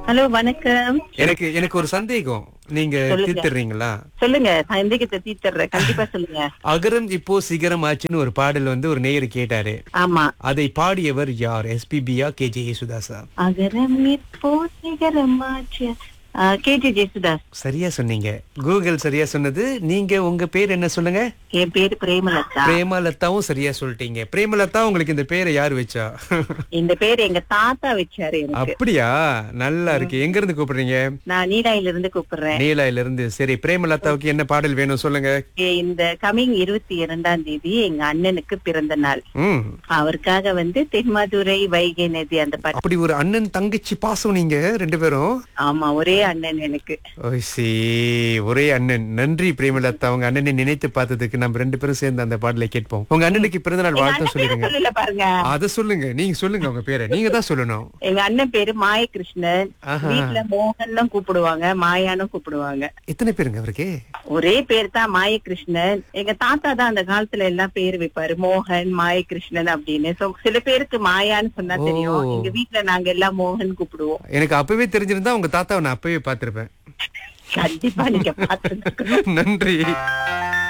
Hello வணக்கம் எனக்கு எனக்கு ஒரு சந்தேகம் நீங்க சொல்லுங்க. தீர்த்துறீங்களா சொல்லுங்க சந்தேகத்தை தீர்த்துறேன் கண்டிப்பா சொல்லுங்க அகரம் இப்போ சிகரம் ஆச்சுன்னு ஒரு பாடல் வந்து ஒரு நேயர் கேட்டாரு ஆமா அதை பாடியவர் யார் எஸ்பிபியா கே ஜே யேசுதாசா அகரம் இப்போ சிகரம் ஆச்சு கேஜி ஜெசுதாஸ் சரியா சொன்னீங்க கூகுள் சரியா சொன்னது நீங்க உங்க பேர் என்ன சொல்லுங்க என் பேரு பிரேமலதா பிரேமலதாவும் சரியா சொல்லிட்டீங்க பிரேமலதா உங்களுக்கு இந்த பேரை யார் வச்சா இந்த பேர் எங்க தாத்தா வச்சாரு எனக்கு அப்படியா நல்லா இருக்கு எங்க இருந்து கூப்பிடுறீங்க நான் நீலாயில இருந்து கூப்பிடுறேன் நீலாயில இருந்து சரி பிரேமலதாவுக்கு என்ன பாடல் வேணும் சொல்லுங்க ஏ, இந்த கமிங் இருபத்தி இரண்டாம் தேதி எங்க அண்ணனுக்கு பிறந்த நாள் ம் அவருக்காக வந்து தென்மதுரை வைகை நதி அந்த பாட்டு அப்படி ஒரு அண்ணன் தங்கச்சி பாசம் நீங்க ரெண்டு பேரும் ஆமா ஒரே அண்ணன் எனக்கு ஓய் சீ ஒரே அண்ணன் நன்றி பிரேமலதா உங்க அண்ணனை நினைத்து பார்த்ததுக்கு நம்ம ரெண்டு பேரும் சேர்ந்து அந்த பாடலை கேட்போம் உங்க அண்ணனுக்கு பிறந்த நாள் எங்க வாழ்த்து அண்ணன் பேரை சொல்லிடுங்க சொல்லல பாருங்க அத சொல்லுங்க நீங்க சொல்லுங்க உங்க பேரை நீங்க தான் சொல்லணும் எங்க அண்ணன் பேரு மாயகிருஷ்ணன் ஆஹா. வீட்டுல மோகன் கூப்பிடுவாங்க மாயானும் கூப்பிடுவாங்க எத்தனை பேருங்க அவருக்கு ஒரே பேர் தான் மாயகிருஷ்ணன் எங்க தாத்தா தான் அந்த காலத்துல எல்லாம் பேர் வைப்பாரு மோகன் மாயகிருஷ்ணன் அப்படின்னு So, சில பேருக்கு மாயான்னு சொன்னா தெரியும் ஓ. எங்க வீட்டுல நாங்க எல்லாம் மோகன் கூப்பிடுவோம் எனக்கு அப்பவே தெரிஞ்சிருந்தா உங்க தாத்தாவை நான் அப்பவே பார்த்திருப்பேன் கண்டிப்பா நீங்க பாத்து நன்றி